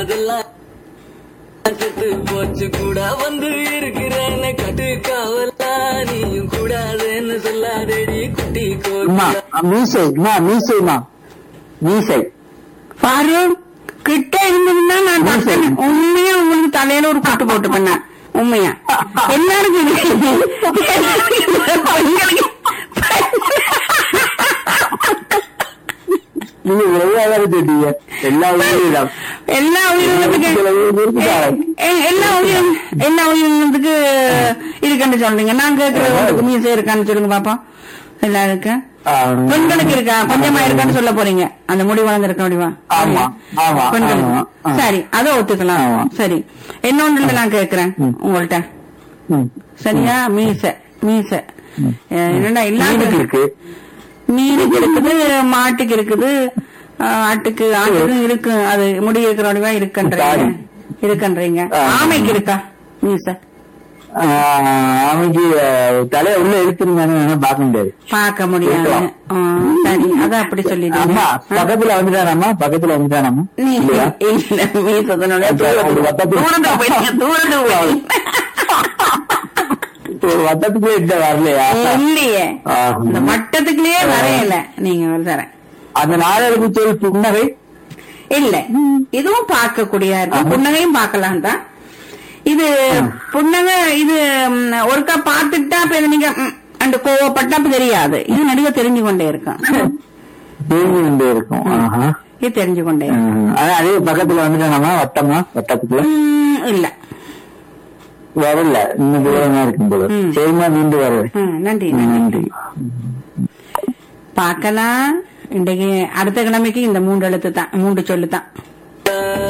அதெல்லாம் செத்து போச்சு கூட வந்து இருக்கிறேன்னு கட்டு காவலா நீயும் கூடாதுன்னு சொல்லாதடி குட்டி அம்மா கோகிலா மீசை அம்மா மீசைமா மீசை பாரு கிட்ட இருந்ததுன்னா நான் பார்த்தேன். உண்மையா உங்களுக்கு தலையில ஒரு குட்டு போட்டு பண்ணேன் உண்மையா எல்லாருக்கும் இருக்கு. பெண்களுக்கு- நீங்க எவ்வளவு கேட்டீங்க எல்லா உயிரிடம் எல்லா உயிரினத்துக்கு எ- எல்லா உயிரினம் எல்லா உயிரினத்துக்கு இருக்குன்னு சொல்றீங்க நான் கேட்கறது உங்களுக்கு மீசை இருக்கான்னு சொல்லுங்க பாப்போம் எல்லாருக்கும் பெண்களுக்கு இருக்கா கொஞ்சமா இருக்கான்னு சொல்ல போறீங்க அந்த முடி வளர்ந்துருக்க முடியுமா ஆமா, ஆமா, பெண்களுக்கு ஆமா, ஆமா. சரி அதை ஒத்துக்கலாம் ஆமா. சரி இன்னொன்று நான் கேக்குறேன் ம். உங்கள்ட்ட ம். சரியா மீச மீச அஹ் என்னடா மீனுக்கு இல்லாத இருக்கு மீனுக்கு இருக்குது மாட்டுக்கு இருக்குது அஹ் ஆட்டுக்கு ஆட்டுக்கும் இருக்கு அது முடி இருக்கிறவடிவா இருக்குன்றீங்க சாரி. இருக்குன்றீங்க ஆ. ஆமைக்கு இருக்கா மீச ஆஹ் அவனுக்கு அஹ், தலைய உள்ள எடுத்துருந்தானு பார்க்க முடியாது பார்க்க முடியாது இருக்கலாம். ஆ, சரி அத அப்படி சொல்லிட்டீங்க அம்மா பக்கத்துல வந்துட்டானாமா பக்கத்துல வந்துட்டானாமா நீ இல்லையா? இல்ல மீசத்தினுடைய அது தூரத்துக்கு வட்டத்துக்கு- தூரத்துக்கு போயிட்டீங்க தூரத்துக்கு போயிட்டீங்க. ஒரு வட்டத்துக்குள்ளே இந்த வரலையா இல்லையே ஆ. இந்த வட்டத்துக்குள்ளேயே வரையல நீங்க ஒரு தரேன் அந்த நாடக சொல் புன்னகை இல்ல இதுவும் பார்க்கக்கூடிய இருக்கு புன்னகையும் பார்க்கலாம் தான் இது புன்னகை இது ம், ஒருக்கா பார்த்துட்டா அப்ப இது நீங்க ம், அந்த கோவப்பட்டா அப்ப தெரியாது இது நடுவே தெரிஞ்சு கொண்டே இருக்கும் தேங்கி கொண்டே இருக்கும் ஆஹா. இது தெரிஞ்சு கொண்டே இருக்கும் ம். அதான் அதே பக்கத்துல வந்துட்டானாமா வட்டமா வட்டத்துக்குள்ள ம், இல்ல வரல இன்னும் தூரமா இருக்கும் போல ம். சரிமா மீண்டும் வருவேன் ம், நன்றி ம், நன்றி நன்றி பார்க்கலாம் இன்றைக்கு அடுத்த கிழமைக்கு இந்த மூன்று எழுத்து தான் மூன்று சொல்லு தான்